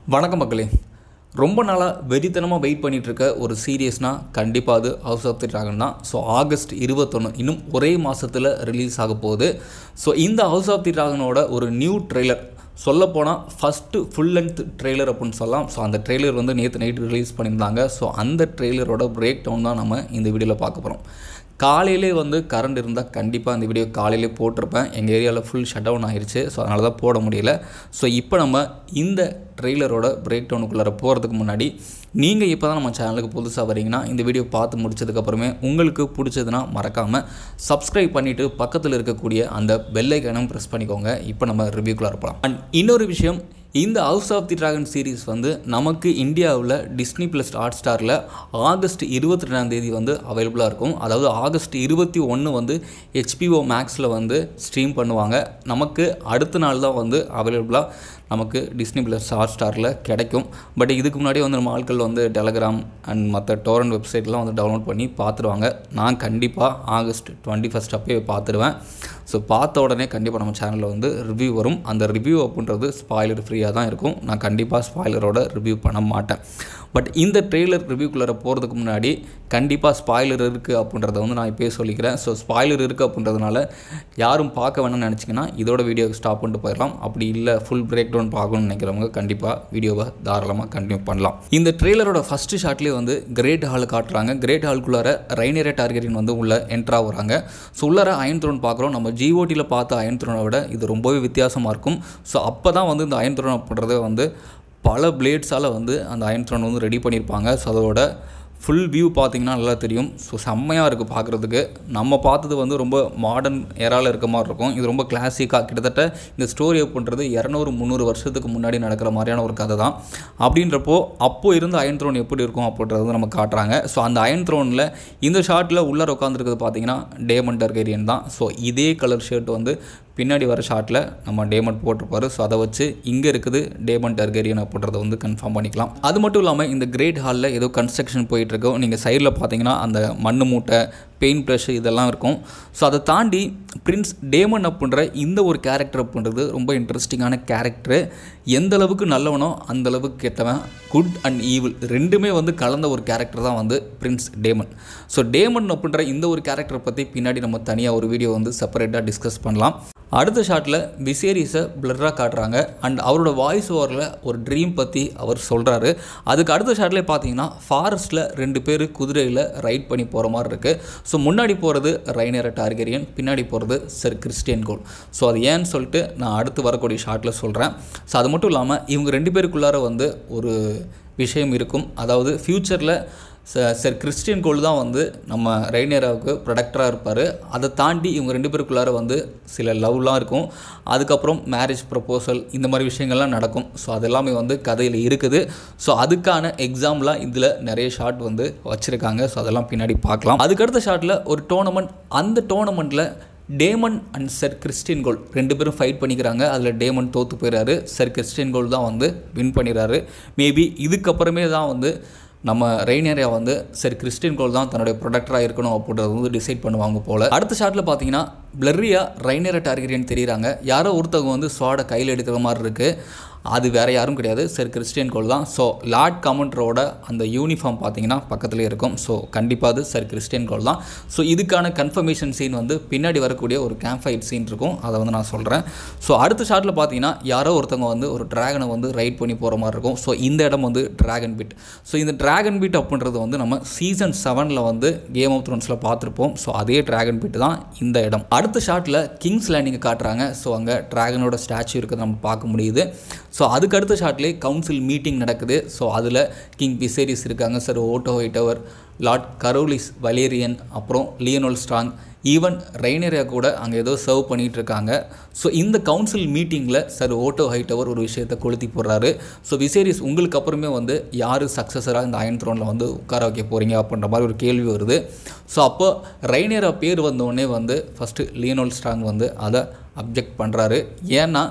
வணக்கம் மக்களே ரொம்ப நாளாக வெறித்தனமாக வெயிட் பண்ணிட்டு இருக்க ஒரு சீரியஸ்னால் கண்டிப்பாக அது ஹவுஸ் ஆஃப் தி ட்ராகன் தான் ஸோ ஆகஸ்ட் இருபத்தொன்று இன்னும் ஒரே மாதத்தில் ரிலீஸ் ஆக போகுது ஸோ இந்த ஹவுஸ் ஆஃப் தி ட்ராகனோட ஒரு நியூ ட்ரெய்லர் சொல்லப்போனால் ஃபஸ்ட்டு ஃபுல் லென்த் ட்ரெய்லர் அப்படின்னு சொல்லலாம் ஸோ அந்த ட்ரெய்லர் வந்து நேற்று நைட் ரிலீஸ் பண்ணியிருந்தாங்க ஸோ அந்த ட்ரெய்லரோட பிரேக் டவுன் தான் நம்ம இந்த வீடியோவில் பார்க்க போகிறோம் காலையிலே வந்து கரண்ட் இருந்தால் கண்டிப்பாக அந்த வீடியோ காலையிலே போட்டிருப்பேன் எங்கள் ஏரியாவில் ஃபுல் ஷட் டவுன் ஆயிடுச்சு ஸோ அதனால தான் போட முடியல ஸோ இப்போ நம்ம இந்த ட்ரெய்லரோட பிரேக் டவுனுக்குள்ளார போகிறதுக்கு முன்னாடி நீங்கள் இப்போ தான் நம்ம சேனலுக்கு புதுசாக வரீங்கன்னா இந்த வீடியோ பார்த்து முடிச்சதுக்கப்புறமே உங்களுக்கு பிடிச்சதுன்னா மறக்காமல் சப்ஸ்கிரைப் பண்ணிவிட்டு பக்கத்தில் இருக்கக்கூடிய அந்த பெல் ஐக்கனும் ப்ரெஸ் பண்ணிக்கோங்க இப்போ நம்ம ரிவ்யூக்குள்ளார போகலாம் அண்ட் இன்னொரு விஷயம் இந்த house of the Dragon series வந்து நமக்கு இந்தியாவில் டிஸ்னி ப்ளஸ் ஹாட் ஸ்டாரில் ஆகஸ்ட் இருபத்தி ரெண்டாம் தேதி வந்து அவைலபிளாக இருக்கும் அதாவது ஆகஸ்ட் இருபத்தி ஒன்று வந்து ஹெச்பிஓ மேக்ஸில் வந்து ஸ்ட்ரீம் பண்ணுவாங்க நமக்கு அடுத்த நாள் தான் வந்து அவைலபிளாக நமக்கு டிஸ்னி ப்ளஸ் ஹாட் ஸ்டாரில் கிடைக்கும் பட் இதுக்கு முன்னாடி வந்து நம்ம ஆட்கள் வந்து டெலகிராம் அண்ட் மற்ற டோரண்ட் வெப்சைட்லாம் வந்து டவுன்லோட் பண்ணி பார்த்துருவாங்க நான் கண்டிப்பாக ஆகஸ்ட் டுவெண்ட்டி ஃபஸ்ட் அப்பயே பார்த்துருவேன் ஸோ பார்த்த உடனே கண்டிப்பாக நம்ம சேனலில் வந்து ரிவ்யூ வரும் அந்த ரிவ்யூ அப்படின்றது ஸ்பாய்லர் ஃப்ரீயாக தான் இருக்கும் நான் கண்டிப்பாக ஸ்பாய்லரோட ரிவ்யூ பண்ண மாட்டேன் பட் இந்த ட்ரெய்லர் ரிவ்யூக்குள்ளே போகிறதுக்கு முன்னாடி கண்டிப்பாக ஸ்பாய்லர் இருக்குது அப்படின்றத வந்து நான் இப்போயே சொல்லிக்கிறேன் ஸோ ஸ்பாய்லர் இருக்குது அப்படின்றதுனால யாரும் பார்க்க வேணும்னு நினச்சிங்கன்னா இதோட வீடியோக்கு ஸ்டாப் பண்ணிட்டு போயிடலாம் அப்படி இல்லை ஃபுல் பிரேக் டவுன் பார்க்கணும்னு நினைக்கிறவங்க கண்டிப்பாக வீடியோவை தாராளமாக கண்டினியூ பண்ணலாம் இந்த ட்ரெய்லரோட ஃபஸ்ட்டு ஷாட்லேயே வந்து கிரேட் ஹால் காட்டுறாங்க கிரேட் ஹாலுக்குள்ளார ரைனரே டார்கெட்டின் வந்து உள்ள என்ட்ரா வராங்க ஸோ உள்ளார அயன் த்ரோன் பார்க்குறோம் நம்ம ஜிஓடியில் பார்த்த அயன் த்ரோனை விட இது ரொம்பவே வித்தியாசமாக இருக்கும் ஸோ அப்போ தான் வந்து இந்த அயன் த்ரோன் அப்படின்றத வந்து பல பிளேட்ஸால் வந்து அந்த அயன் த்ரோன் வந்து ரெடி பண்ணியிருப்பாங்க ஸோ அதோட ஃபுல் வியூ பார்த்தீங்கன்னா நல்லா தெரியும் ஸோ செம்மையாக இருக்குது பார்க்குறதுக்கு நம்ம பார்த்தது வந்து ரொம்ப மாடர்ன் ஏரால இருக்க மாதிரி இருக்கும் இது ரொம்ப கிளாசிக்காக கிட்டத்தட்ட இந்த ஸ்டோரி அப்படின்றது இரநூறு முந்நூறு வருஷத்துக்கு முன்னாடி நடக்கிற மாதிரியான ஒரு கதை தான் அப்படின்றப்போ அப்போது இருந்த அயன் த்ரோன் எப்படி இருக்கும் அப்படின்றது வந்து நம்ம காட்டுறாங்க ஸோ அந்த அயன் த்ரோனில் இந்த ஷார்ட்டில் உள்ளார உட்காந்துருக்கிறது பார்த்தீங்கன்னா டேமன் டர்கேரியன் தான் ஸோ இதே கலர் ஷர்ட் வந்து பின்னாடி வர ஷாட்டில் நம்ம டேமண்ட் போட்டிருப்பாரு ஸோ அதை வச்சு இங்கே இருக்குது டேமண்ட் டர்கேரியன் அப்படின்றத வந்து கன்ஃபார்ம் பண்ணிக்கலாம் அது மட்டும் இல்லாமல் இந்த கிரேட் ஹாலில் ஏதோ கன்ஸ்ட்ரக்ஷன் போயிட்டுருக்கோம் நீங்கள் சைடில் பார்த்தீங்கன்னா அந்த மண் மூட்டை பெயிண்ட் ப்ரஷ் இதெல்லாம் இருக்கும் ஸோ அதை தாண்டி பிரின்ஸ் டேமன் அப்படின்ற இந்த ஒரு கேரக்டர் அப்படின்றது ரொம்ப இன்ட்ரெஸ்டிங்கான கேரக்டரு எந்த அளவுக்கு நல்லவனோ அந்த அளவுக்கு கெட்டவன் குட் அண்ட் ஈவில் ரெண்டுமே வந்து கலந்த ஒரு கேரக்டர் தான் வந்து பிரின்ஸ் டேமன் ஸோ டேமன் அப்படின்ற இந்த ஒரு கேரக்டரை பற்றி பின்னாடி நம்ம தனியாக ஒரு வீடியோ வந்து செப்பரேட்டாக டிஸ்கஸ் பண்ணலாம் அடுத்த ஷாட்டில் விசேரிஸை பிளராக காட்டுறாங்க அண்ட் அவரோட வாய்ஸ் ஓவரில் ஒரு ட்ரீம் பற்றி அவர் சொல்கிறாரு அதுக்கு அடுத்த ஷாட்லேயே பார்த்தீங்கன்னா ஃபாரஸ்ட்டில் ரெண்டு பேர் குதிரையில் ரைட் பண்ணி போகிற மாதிரி இருக்குது ஸோ முன்னாடி போகிறது ரைனர டார்கெரியன் பின்னாடி போகிறது சர் கிறிஸ்டியன் கோல் ஸோ அது ஏன்னு சொல்லிட்டு நான் அடுத்து வரக்கூடிய ஷாட்டில் சொல்கிறேன் ஸோ அது மட்டும் இல்லாமல் இவங்க ரெண்டு பேருக்குள்ளார வந்து ஒரு விஷயம் இருக்கும் அதாவது ஃப்யூச்சரில் சார் கிறிஸ்டியன் கோல் தான் வந்து நம்ம ரெய்னேராவுக்கு ப்ரொடக்டராக இருப்பார் அதை தாண்டி இவங்க ரெண்டு பேருக்குள்ளார வந்து சில லவ்லாம் இருக்கும் அதுக்கப்புறம் மேரேஜ் ப்ரப்போசல் இந்த மாதிரி விஷயங்கள்லாம் நடக்கும் ஸோ அதெல்லாமே வந்து கதையில் இருக்குது ஸோ அதுக்கான எக்ஸாம்லாம் இதில் நிறைய ஷாட் வந்து வச்சுருக்காங்க ஸோ அதெல்லாம் பின்னாடி பார்க்கலாம் அதுக்கடுத்த ஷாட்டில் ஒரு டோர்னமெண்ட் அந்த டோர்னமெண்ட்டில் Daemon and sir Christian Cole ரெண்டு பேரும் ஃபைட் பண்ணிக்கிறாங்க அதில் டேமன் தோற்று போயிடுறாரு சர் கிறிஸ்டியன் கோல் தான் வந்து வின் பண்ணிடுறாரு மேபி இதுக்கப்புறமே தான் வந்து நம்ம ரெய்னேரியா வந்து சரி கிறிஸ்டின் கோல் தான் தன்னுடைய ப்ரொடக்டராக இருக்கணும் அப்படின்றத வந்து டிசைட் பண்ணுவாங்க போல் அடுத்த ஷாட்டில் பார்த்தீங்கன்னா பிளர்ரியா ரைனேரா டார்கெரியன் தெரியுறாங்க யாரோ ஒருத்தவங்க வந்து ஸ்வாடை கையில் எடுக்கிற மாதிரி இருக்குது அது வேறு யாரும் கிடையாது சரி கிறிஸ்டியன் கோல் தான் ஸோ லார்ட் கமெண்டரோட அந்த யூனிஃபார்ம் பார்த்தீங்கன்னா பக்கத்துலேயே இருக்கும் ஸோ கண்டிப்பாக அது சரி கிறிஸ்டியன் கோல் தான் ஸோ இதுக்கான கன்ஃபர்மேஷன் சீன் வந்து பின்னாடி வரக்கூடிய ஒரு கேம்ப் ஃபைட் சீன் இருக்கும் அதை வந்து நான் சொல்கிறேன் ஸோ அடுத்த ஷாட்டில் பார்த்தீங்கன்னா யாரோ ஒருத்தவங்க வந்து ஒரு ட்ராகனை வந்து ரைட் பண்ணி போகிற மாதிரி இருக்கும் ஸோ இந்த இடம் வந்து ட்ராகன் பிட் ஸோ இந்த ட்ராகன் பிட் அப்படின்றது வந்து நம்ம சீசன் செவனில் வந்து கேம் ஆஃப் த்ரோன்ஸில் பார்த்துருப்போம் ஸோ அதே ட்ராகன் பிட் தான் இந்த இடம் அடுத்த ஷாட்டில் கிங்ஸ் லேண்டிங்கை காட்டுறாங்க ஸோ அங்கே ட்ராகனோட ஸ்டாச்சு இருக்கிறத நம்ம பார்க்க முடியுது ஸோ அதுக்கு அடுத்த ஷாட்லேயே கவுன்சில் மீட்டிங் நடக்குது ஸோ அதில் கிங் பிசேரிஸ் இருக்காங்க sir Otto Hightower lord Corlys Velaryon அப்புறம் லியனோல் ஸ்ட்ராங் ஈவன் ரெய்னரியா கூட அங்கே ஏதோ சர்வ் பண்ணிகிட்டு இருக்காங்க ஸோ இந்த கவுன்சில் மீட்டிங்கில் சார் ஓட்டோ ஹைட்டவர் ஒரு விஷயத்தை கொளுத்தி போடுறாரு ஸோ விசேரிஸ் உங்களுக்கு அப்புறமே வந்து யார் சக்ஸஸராக இந்த அயன் த்ரோனில் வந்து உட்கார வைக்க போகிறீங்க அப்படின்ற மாதிரி ஒரு கேள்வி வருது ஸோ அப்போ ரெய்னரா பேர் வந்தோடனே வந்து ஃபஸ்ட்டு லியனோல் ஸ்ட்ராங் வந்து அதை அப்ஜெக்ட் பண்ணுறாரு ஏன்னா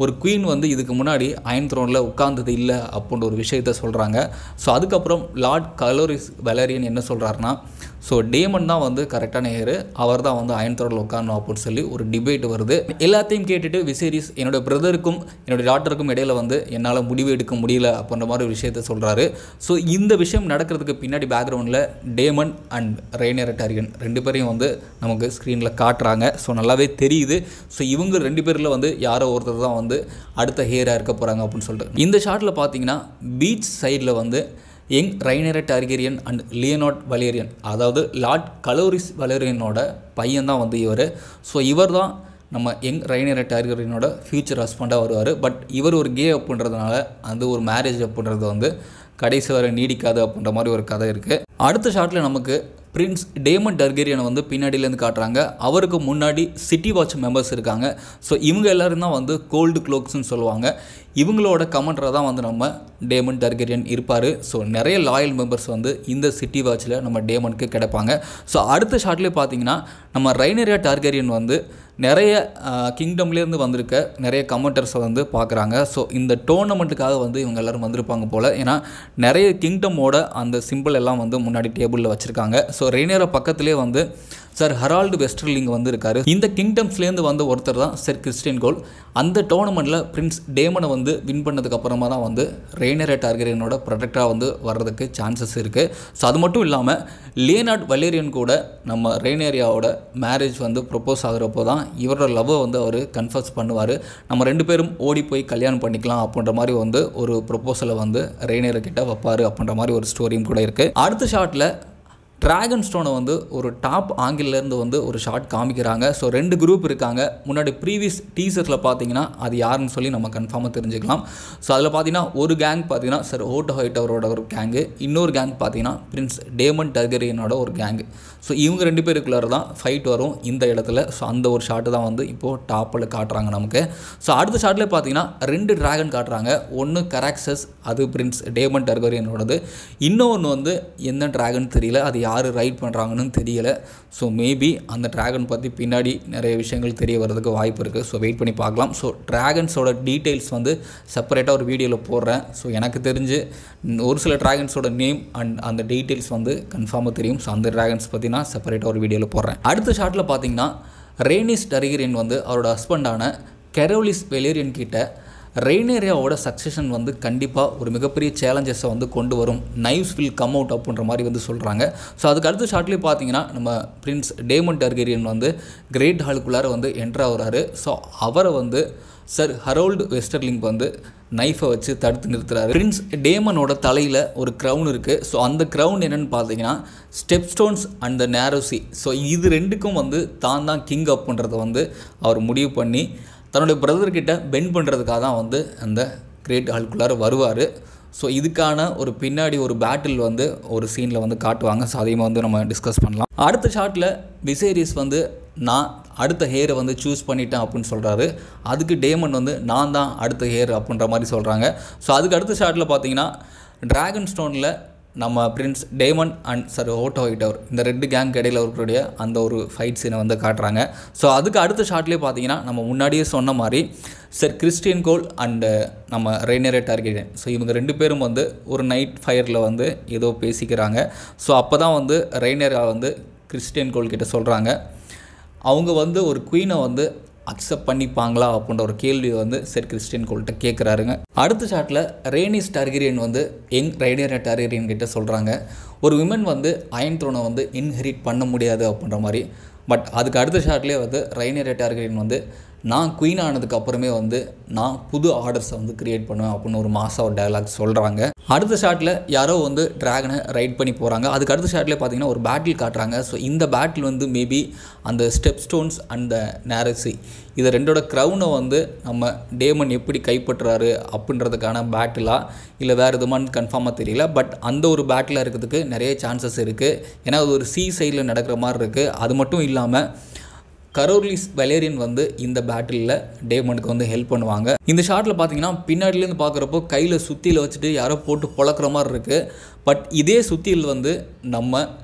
ஒரு குயின் வந்து இதுக்கு முன்னாடி அயன் த்ரோனில் உட்கார்ந்தது இல்லை அப்படின்ற ஒரு விஷயத்த சொல்கிறாங்க ஸோ அதுக்கப்புறம் லார்ட் கலோரிஸ் வெலரியன் என்ன சொல்கிறாருன்னா ஸோ டேமன் தான் வந்து கரெக்டான ஹேரு அவர் தான் வந்து அயன் த்ரோனில் உட்காரணும் அப்படின்னு சொல்லி ஒரு டிபேட் வருது எல்லாத்தையும் கேட்டுட்டு விசேரிஸ் என்னோட பிரதருக்கும் என்னோட டாக்டருக்கும் இடையில வந்து என்னால் முடிவு எடுக்க முடியல அப்படின்ற மாதிரி ஒரு விஷயத்த சொல்கிறாரு ஸோ இந்த விஷயம் நடக்கிறதுக்கு பின்னாடி பேக்ரவுண்டில் டேமன் அண்ட் ரெய்னர் டாரியன் ரெண்டு பேரையும் வந்து நமக்கு ஸ்க்ரீனில் காட்டுறாங்க ஸோ நல்லாவே தெரியுது ஸோ இவங்க ரெண்டு பேரில் வந்து யாரோ ஒருத்தர் தான் வந்து அடுத்த ஹேராக இருக்க போகிறாங்க அப்படின்னு சொல்லிட்டு இந்த ஷாட்டில் பார்த்தீங்கன்னா பீச் சைடில் வந்து young Rhaenyra Targaryen and Laenor Velaryon அதாவது லார்ட் கலோரிஸ் வலேரியனோட பையன் தான் வந்து இவர் ஸோ இவர் தான் நம்ம யங் ரைனர டார்கேரியனோட ஃப்யூச்சர் ஹஸ்பண்டாக வருவார் பட் இவர் ஒரு கே அப்படின்றதுனால அந்த ஒரு மேரேஜ் அப்படின்றது வந்து கடைசி வரை நீடிக்காது அப்படின்ற மாதிரி ஒரு கதை இருக்குது அடுத்த ஷாட்டில் நமக்கு பிரின்ஸ் டேமன் டர்கேரியனை வந்து பின்னாடியிலேருந்து காட்டுறாங்க அவருக்கு முன்னாடி சிட்டி வாட்ச் மெம்பர்ஸ் இருக்காங்க ஸோ இவங்க எல்லாரும் தான் வந்து கோல்டு க்ளோக்ஸ்னு சொல்லுவாங்க இவங்களோட கமெண்டராக தான் வந்து நம்ம டேமன் டர்கேரியன் இருப்பார் ஸோ நிறைய லாயல் மெம்பர்ஸ் வந்து இந்த சிட்டி வாட்சில் நம்ம டேமனுக்கு கிடைப்பாங்க ஸோ அடுத்த ஷாட்லேயே பார்த்தீங்கன்னா நம்ம ரைனரியா டார்கேரியன் வந்து நிறைய கிங்டம்லேருந்து வந்திருக்க நிறைய கமெண்டர்ஸை வந்து பார்க்குறாங்க ஸோ இந்த டோர்னமெண்ட்டுக்காக வந்து இவங்க எல்லோரும் வந்திருப்பாங்க போல் ஏன்னா நிறைய கிங்டமோட அந்த சிம்பிள் எல்லாம் வந்து முன்னாடி டேபிளில் வச்சுருக்காங்க ஸோ ரெய்னரை பக்கத்துலேயே வந்து சார் ஹரால்டு வெஸ்டர்லிங் வந்து இருக்காரு இந்த கிங்டம்ஸ்லேருந்து வந்த ஒருத்தர் தான் சார் கிறிஸ்டியன் கோல் அந்த டோர்னமெண்ட்டில் பிரின்ஸ் டேமனை வந்து வின் பண்ணதுக்கு அப்புறமா தான் வந்து ரெய்னரே டார்கரியனோட ப்ரொடக்டாக வந்து வர்றதுக்கு சான்சஸ் இருக்குது ஸோ அது மட்டும் இல்லாமல் லியனார்ட் வலேரியன் கூட நம்ம ரெய்னேரியாவோட மேரேஜ் வந்து ப்ரொப்போஸ் ஆகுறப்போ தான் இவரோட லவ்வை வந்து அவர் கன்ஃபர்ஸ் பண்ணுவார் நம்ம ரெண்டு பேரும் ஓடி போய் கல்யாணம் பண்ணிக்கலாம் அப்படின்ற மாதிரி வந்து ஒரு ப்ரொப்போசலை வந்து ரெய்னேரை கிட்ட வைப்பார் அப்படின்ற மாதிரி ஒரு ஸ்டோரியும் கூட இருக்குது அடுத்த ஷாட்டில் டிராகன் ஸ்டோனை வந்து ஒரு டாப் ஆங்கிலேருந்து வந்து ஒரு ஷாட் காமிக்கிறாங்க ஸோ ரெண்டு குரூப் இருக்காங்க முன்னாடி ப்ரீவியஸ் டீசர்ஸில் பார்த்தீங்கன்னா அது யாருன்னு சொல்லி நம்ம கன்ஃபார்மாக தெரிஞ்சுக்கலாம் ஸோ அதில் பார்த்தீங்கன்னா ஒரு கேங் பார்த்தீங்கன்னா சார் ஓட்டோ ஹைட் அவரோட ஒரு கேங்கு இன்னொரு கேங் பார்த்தீங்கன்னா பிரின்ஸ் டேமன் டர்கரியனோட ஒரு கேங்கு ஸோ இவங்க ரெண்டு பேருக்குள்ளார தான் ஃபைட் வரும் இந்த இடத்துல ஸோ அந்த ஒரு ஷாட்டு தான் வந்து இப்போது டாப்பில் காட்டுறாங்க நமக்கு ஸோ அடுத்த ஷாட்டில் பார்த்தீங்கன்னா ரெண்டு டிராகன் காட்டுறாங்க ஒன்று கராக்சஸ் அது பிரின்ஸ் டேமன் டர்கரியனோடது இன்னொன்று வந்து எந்த டிராகன் தெரியல அது யார் ரைட் பண்ணுறாங்கன்னு தெரியல ஸோ மேபி அந்த ட்ராகன் பற்றி பின்னாடி நிறைய விஷயங்கள் தெரிய வர்றதுக்கு வாய்ப்பு இருக்குது ஸோ வெயிட் பண்ணி பார்க்கலாம் ஸோ ட்ராகன்ஸோட டீட்டெயில்ஸ் வந்து செப்பரேட்டாக ஒரு வீடியோவில் போடுறேன் ஸோ எனக்கு தெரிஞ்சு ஒரு சில ட்ராகன்ஸோட நேம் அண்ட் அந்த டீட்டெயில்ஸ் வந்து கன்ஃபார்மாக தெரியும் ஸோ அந்த ட்ராகன்ஸ் பற்றி நான் செப்பரேட்டாக ஒரு வீடியோவில் போடுறேன் அடுத்த ஷாட்டில் பார்த்தீங்கன்னா ரேனிஸ் டரிகரியன் வந்து அவரோட ஹஸ்பண்டான கெரோலிஸ் வெலேரியன் கிட்ட ரெய்னேரியாவோட சக்ஸஷன் வந்து கண்டிப்பாக ஒரு மிகப்பெரிய சேலஞ்சஸை வந்து கொண்டு வரும் நைவ்ஸ் வில் கம் அவுட் அப்படின்ற மாதிரி வந்து சொல்கிறாங்க ஸோ அதுக்கு அடுத்த ஷாட்லேயே பார்த்தீங்கன்னா நம்ம பிரின்ஸ் டேமன் டர்கேரியன் வந்து கிரேட் ஹாலுக்குள்ளார வந்து என்ட்ரு ஆகுறாரு ஸோ அவரை வந்து சார் ஹரோல்டு வெஸ்டர்லிங் வந்து நைஃபை வச்சு தடுத்து நிறுத்துறாரு பிரின்ஸ் டேமனோட தலையில் ஒரு க்ரௌன் இருக்குது ஸோ அந்த க்ரௌன் என்னென்னு பார்த்தீங்கன்னா step stones and the narrow sea so இது ரெண்டுக்கும் வந்து தான் தான் கிங் அப்புன்றதை வந்து அவர் முடிவு பண்ணி தன்னுடைய பிரதர்கிட்ட பென் பண்ணுறதுக்காக தான் வந்து அந்த கிரேட் ஹால்குள்ளார வருவார் ஸோ இதுக்கான ஒரு பின்னாடி ஒரு பேட்டில் வந்து ஒரு சீனில் வந்து காட்டுவாங்க ஸோ அதையும் வந்து நம்ம டிஸ்கஸ் பண்ணலாம் அடுத்த ஷாட்டில் விசேரிஸ் வந்து நான் அடுத்த ஹேரை வந்து சூஸ் பண்ணிட்டேன் அப்படின்னு சொல்கிறாரு அதுக்கு டேமன் வந்து நான் தான் அடுத்த ஹேர் அப்படின்ற மாதிரி சொல்கிறாங்க ஸோ அதுக்கு அடுத்த ஷாட்டில் பார்த்தீங்கன்னா டிராகன் ஸ்டோனில் நம்ம prince Daemon and sir Otto Hightower இந்த ரெண்டு கேங் இடையில இருக்கக்கூடிய அந்த ஒரு ஃபைட் சீனை வந்து காட்டுறாங்க ஸோ அதுக்கு அடுத்த ஷாட்லேயே பார்த்தீங்கன்னா நம்ம முன்னாடியே சொன்ன மாதிரி சார் கிறிஸ்டியன் கோல் அண்டு நம்ம ரெய்னரே டார்கெட் ஸோ இவங்க ரெண்டு பேரும் வந்து ஒரு நைட் ஃபயரில் வந்து ஏதோ பேசிக்கிறாங்க ஸோ அப்போ தான் வந்து ரெய்னரா வந்து கிறிஸ்டியன் கோல் கிட்ட சொல்கிறாங்க அவங்க வந்து ஒரு குயினை வந்து அக்செப்ட் பண்ணிப்பாங்களா அப்படின்ற ஒரு கேள்வி வந்து செர் கிறிஸ்டியன் கோல்கிட்ட கேட்குறாருங்க அடுத்த ஷாட்டில் ரேனிஸ் டார்கெரியன் வந்து யங் ரைடியர் டார்கெரியன் கிட்ட சொல்கிறாங்க ஒரு விமன் வந்து அயன் த்ரோனை வந்து இன்ஹெரிட் பண்ண முடியாது அப்படின்ற மாதிரி பட் அதுக்கு அடுத்த ஷாட்லேயே வந்து ரைனியர் டார்கெரியன் வந்து நான் குயின் ஆனதுக்கு அப்புறமே வந்து நான் புது ஆர்டர்ஸை வந்து கிரியேட் பண்ணுவேன் அப்படின்னு ஒரு மாதம் ஒரு டயலாக் சொல்கிறாங்க அடுத்த ஷாட்டில் யாரோ வந்து ட்ராகனை ரைட் பண்ணி போகிறாங்க அதுக்கு அடுத்த ஷாட்லேயே பார்த்தீங்கன்னா ஒரு பேட்டில் காட்டுறாங்க ஸோ இந்த பேட்டில் வந்து மேபி அந்த ஸ்டெப் ஸ்டோன்ஸ் அண்ட் நேரசி இது ரெண்டோட க்ரௌனை வந்து நம்ம டேமன் எப்படி கைப்பற்றுறாரு அப்படின்றதுக்கான பேட்டிலா இல்லை வேறு எதுமான்னு கன்ஃபார்மாக தெரியல பட் அந்த ஒரு பேட்டிலாக இருக்கிறதுக்கு நிறைய சான்சஸ் இருக்குது ஏன்னா அது ஒரு சி சைடில் நடக்கிற மாதிரி இருக்குது அது மட்டும் இல்லாமல் கரோர்லிஸ் வெலேரியன் வந்து இந்த பேட்டிலில் டேமனுக்கு வந்து ஹெல்ப் பண்ணுவாங்க இந்த ஷாட்டில் பார்த்தீங்கன்னா பின்னாடிலேருந்து பார்க்குறப்போ கையில் சுத்தியில் வச்சுட்டு யாரோ போட்டு பொழக்கிற மாதிரி இருக்குது பட் இதே சுத்தியில் வந்து நம்ம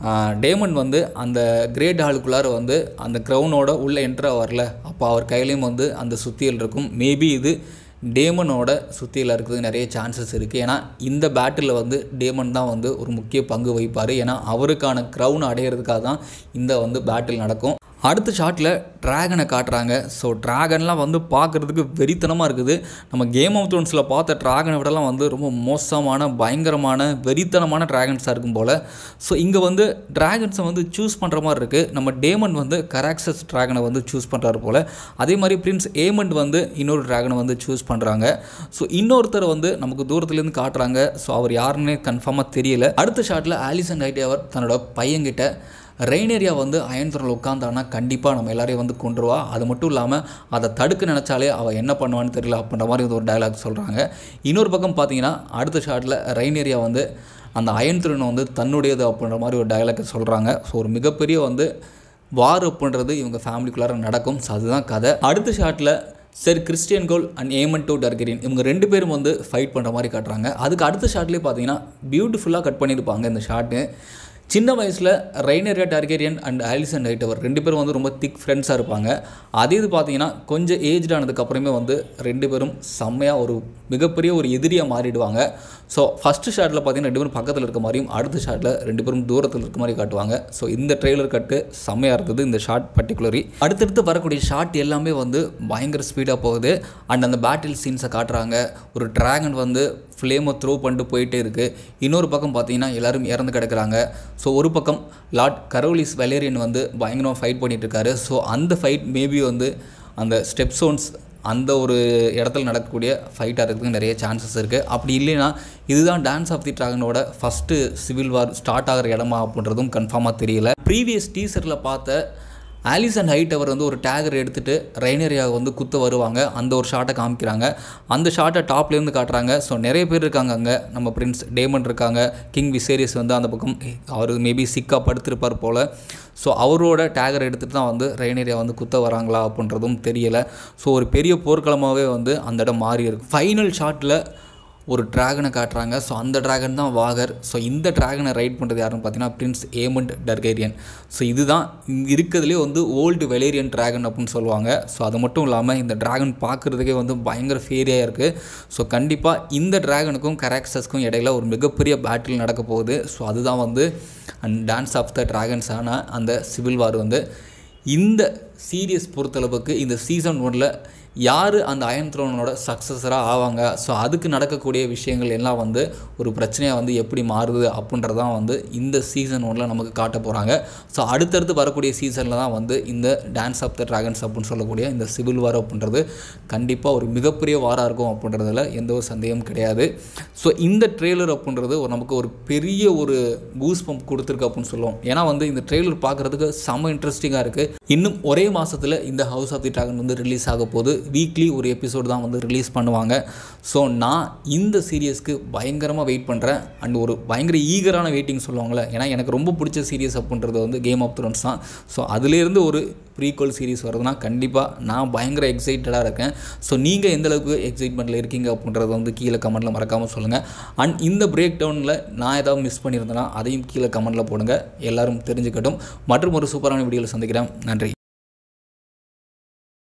டேமன் வந்து அந்த கிரேட் ஹாலுக்குள்ளார வந்து அந்த க்ரௌனோட உள்ளே என்ட்ரா வரல அப்போ அவர் கையிலையும் வந்து அந்த சுத்தியல் இருக்கும் மேபி இது டேமனோட சுத்தியில் இருக்கிறதுக்கு நிறைய சான்சஸ் இருக்குது ஏன்னா இந்த பேட்டில் வந்து டேமன் தான் வந்து ஒரு முக்கிய பங்கு வகிப்பார் ஏன்னா அவருக்கான க்ரௌன் அடையிறதுக்காக தான் இந்த வந்து பேட்டில் நடக்கும் அடுத்த ஷாட்டில் ட்ராகனை காட்டுறாங்க ஸோ ட்ராகன்லாம் வந்து பார்க்குறதுக்கு வெறித்தனமாக இருக்குது நம்ம கேம் ஆஃப் த்ரோன்ஸில் பார்த்த ட்ராகனை விடலாம் வந்து ரொம்ப மோசமான பயங்கரமான வெறித்தனமான ட்ராகன்ஸாக இருக்கும் போல் ஸோ இங்கே வந்து ட்ராகன்ஸை வந்து சூஸ் பண்ணுற மாதிரி இருக்குது நம்ம டேமன் வந்து கராக்சஸ் ட்ராகனை வந்து சூஸ் பண்ணுறாரு போல் அதே மாதிரி பிரின்ஸ் ஏமண்ட் வந்து இன்னொரு ட்ராகனை வந்து சூஸ் பண்ணுறாங்க ஸோ இன்னொருத்தர் வந்து நமக்கு தூரத்துலேருந்து காட்டுறாங்க ஸோ அவர் யாருன்னே கன்ஃபார்மாக தெரியல அடுத்த ஷாட்டில் ஆலிசன் ஐட்டி அவர் தன்னோட பையன்கிட்ட ரெய்னேரியா வந்து அயன் த்ரோனில் உட்காந்தானா கண்டிப்பாக நம்ம எல்லாரையும் வந்து கொண்டுருவா அது மட்டும் இல்லாமல் அதை தடுக்க நினச்சாலே அவள் என்ன பண்ணுவான்னு தெரியல அப்படின்ற மாதிரி ஒரு டயலாக் சொல்கிறாங்க இன்னொரு பக்கம் பார்த்தீங்கன்னா அடுத்த ஷாட்டில் ரெய்னேரியா வந்து அந்த அயன் த்ரோனை வந்து தன்னுடையது அப்படின்ற மாதிரி ஒரு டயலாக் சொல்கிறாங்க ஸோ ஒரு மிகப்பெரிய வந்து வார் அப்படின்றது இவங்க ஃபேமிலிக்குள்ளார நடக்கும் ஸோ அதுதான் கதை அடுத்த ஷாட்டில் சரி கிறிஸ்டியன் கோல் அண்ட் ஏமன் டு டர்கரின் இவங்க ரெண்டு பேரும் வந்து ஃபைட் பண்ணுற மாதிரி காட்டுறாங்க அதுக்கு அடுத்த ஷாட்லேயே பார்த்தீங்கன்னா பியூட்டிஃபுல்லாக கட் பண்ணியிருப்பாங்க இந்த ஷாட்டு சின்ன வயசில் Rhaenyra Targaryen and Alicent Hightower ரெண்டு பேரும் வந்து ரொம்ப திக் ஃப்ரெண்ட்ஸாக இருப்பாங்க அதே இது பார்த்தீங்கன்னா கொஞ்சம் ஏஜ்டு ஆனதுக்கப்புறமே வந்து ரெண்டு பேரும் செம்மையாக ஒரு மிகப்பெரிய ஒரு எதிரியாக மாறிடுவாங்க ஸோ ஃபஸ்ட்டு ஷாட்டில் பார்த்தீங்கன்னா ரெண்டு பேரும் பக்கத்தில் இருக்க மாதிரியும் அடுத்த ஷாட்டில் ரெண்டு பேரும் தூரத்தில் இருக்க மாதிரி காட்டுவாங்க ஸோ இந்த ட்ரெய்லர் கட்டு செம்மையாக இருந்தது இந்த ஷாட் பர்டிகுலரி அடுத்தடுத்து வரக்கூடிய ஷாட் எல்லாமே வந்து பயங்கர ஸ்பீடாக போகுது அண்ட் அந்த பேட்டில் சீன்ஸை காட்டுறாங்க ஒரு டிராகன் வந்து ஃப்ளேமை த்ரோ பண்ணிட்டு போயிட்டே இருக்குது இன்னொரு பக்கம் பார்த்தீங்கன்னா எல்லாரும் இறந்து கிடக்குறாங்க ஸோ ஒரு பக்கம் லார்ட் கரோலிஸ் வெலேரியன் வந்து பயங்கரமாக ஃபைட் பண்ணிட்டு இருக்காரு ஸோ அந்த ஃபைட் மேபி வந்து அந்த ஸ்டெப் சோன்ஸ் அந்த ஒரு இடத்துல நடக்கக்கூடிய ஃபைட்டாக இருக்கிறதுக்கு நிறைய சான்சஸ் இருக்குது அப்படி இல்லைன்னா இதுதான் டான்ஸ் ஆஃப் தி ட்ராகனோட ஃபஸ்ட்டு சிவில் வார் ஸ்டார்ட் ஆகிற இடமா அப்படின்றதும் கன்ஃபார்மாக தெரியல ப்ரீவியஸ் டீசரில் பார்த்த ஆலிசன் ஹைட் அவர் வந்து ஒரு டேகர் எடுத்துகிட்டு ரெய்னரியாக வந்து குத்த வருவாங்க அந்த ஒரு ஷாட்டை காமிக்கிறாங்க அந்த ஷாட்டை டாப்லேருந்து காட்டுறாங்க ஸோ நிறைய பேர் இருக்காங்க அங்கே நம்ம பிரின்ஸ் டேமன் இருக்காங்க கிங் விசேரியஸ் வந்து அந்த பக்கம் அவர் மேபி சிக்காக படுத்திருப்பார் போல் ஸோ அவரோட டேகர் எடுத்துகிட்டு தான் வந்து ரெய்னரியா வந்து குத்த வராங்களா அப்படின்றதும் தெரியலை ஸோ ஒரு பெரிய போர்க்களமாகவே வந்து அந்த இடம் மாறி இருக்கு ஃபைனல் ஷாட்டில் ஒரு டிராகனை காட்டுறாங்க ஸோ அந்த டிராகன் தான் வாகர் ஸோ இந்த டிராகனை ரைட் பண்ணுறது யாருன்னு பார்த்தீங்கன்னா பிரின்ஸ் ஏமண்ட் டர்கேரியன் ஸோ இதுதான் இங்க இருக்கிறதுலே வந்து ஓல்டு வெலேரியன் டிராகன் அப்படின்னு சொல்லுவாங்க ஸோ அது மட்டும் இல்லாமல் இந்த டிராகன் பார்க்குறதுக்கே வந்து பயங்கர ஃபேரியாக இருக்குது ஸோ கண்டிப்பாக இந்த டிராகனுக்கும் கராக்சஸ்க்கும் இடையில ஒரு மிகப்பெரிய பேட்டில் நடக்க போகுது ஸோ அதுதான் வந்து அண்ட் டான்ஸ் ஆஃப் த டிராகன்ஸான அந்த சிவில் வார் வந்து இந்த சீரியஸ் பொறுத்தளவுக்கு இந்த சீசன் ஒன்றில் யார் அந்த அயன் த்ரோனோட சக்ஸஸராக ஆவாங்க ஸோ அதுக்கு நடக்கக்கூடிய விஷயங்கள் எல்லாம் வந்து ஒரு பிரச்சனையாக வந்து எப்படி மாறுது அப்படின்றதான் வந்து இந்த சீசன் ஒன்றில் நமக்கு காட்ட போகிறாங்க ஸோ அடுத்தடுத்து வரக்கூடிய சீசனில் தான் வந்து இந்த டான்ஸ் ஆஃப் த ட்ராகன்ஸ் அப்படின்னு சொல்லக்கூடிய இந்த சிவில் வார் அப்படின்றது கண்டிப்பாக ஒரு மிகப்பெரிய வாராக இருக்கும் அப்படின்றதுல எந்த ஒரு சந்தேகமும் கிடையாது ஸோ இந்த ட்ரெய்லர் அப்படின்றது ஒரு நமக்கு ஒரு பெரிய ஒரு பூஸ் பம்ப் கொடுத்துருக்கு அப்படின்னு சொல்லுவோம் ஏன்னா வந்து இந்த ட்ரெய்லர் பார்க்குறதுக்கு செம்ம இன்ட்ரெஸ்டிங்காக இருக்குது இன்னும் ஒரே மாதத்தில் இந்த ஹவுஸ் ஆஃப் தி ட்ராகன் வந்து ரிலீஸ் ஆக போகுது வீக்லி ஒரு எபிசோடு தான் வந்து ரிலீஸ் பண்ணுவாங்க ஸோ நான் இந்த சீரியஸ்க்கு பயங்கரமாக வெயிட் பண்ணுறேன் அண்ட் ஒரு பயங்கர ஈகரான வெயிட்டிங் சொல்லுவாங்கள்ல ஏன்னா எனக்கு ரொம்ப பிடிச்ச சீரியஸ் அப்படின்றது வந்து கேம் ஆஃப் த்ரோன்ஸ் தான் ஸோ அதுலேருந்து ஒரு ப்ரீக்வல் சீரிஸ் வருதுன்னா கண்டிப்பாக நான் பயங்கர எக்ஸைட்டடாக இருக்கேன் ஸோ நீங்கள் எந்த அளவுக்கு எக்ஸைட்மெண்ட்டில் இருக்கீங்க அப்படின்றத வந்து கீழே கமெண்ட்டில் மறக்காமல் சொல்லுங்கள் அண்ட் இந்த பிரேக் டவுனில் நான் ஏதாவது மிஸ் பண்ணியிருந்தேன்னா அதையும் கீழே கமெண்ட்டில் போடுங்க எல்லாரும் தெரிஞ்சுக்கட்டும் மற்றும் ஒரு சூப்பரான வீடியோவில் சந்திக்கிறேன் நன்றி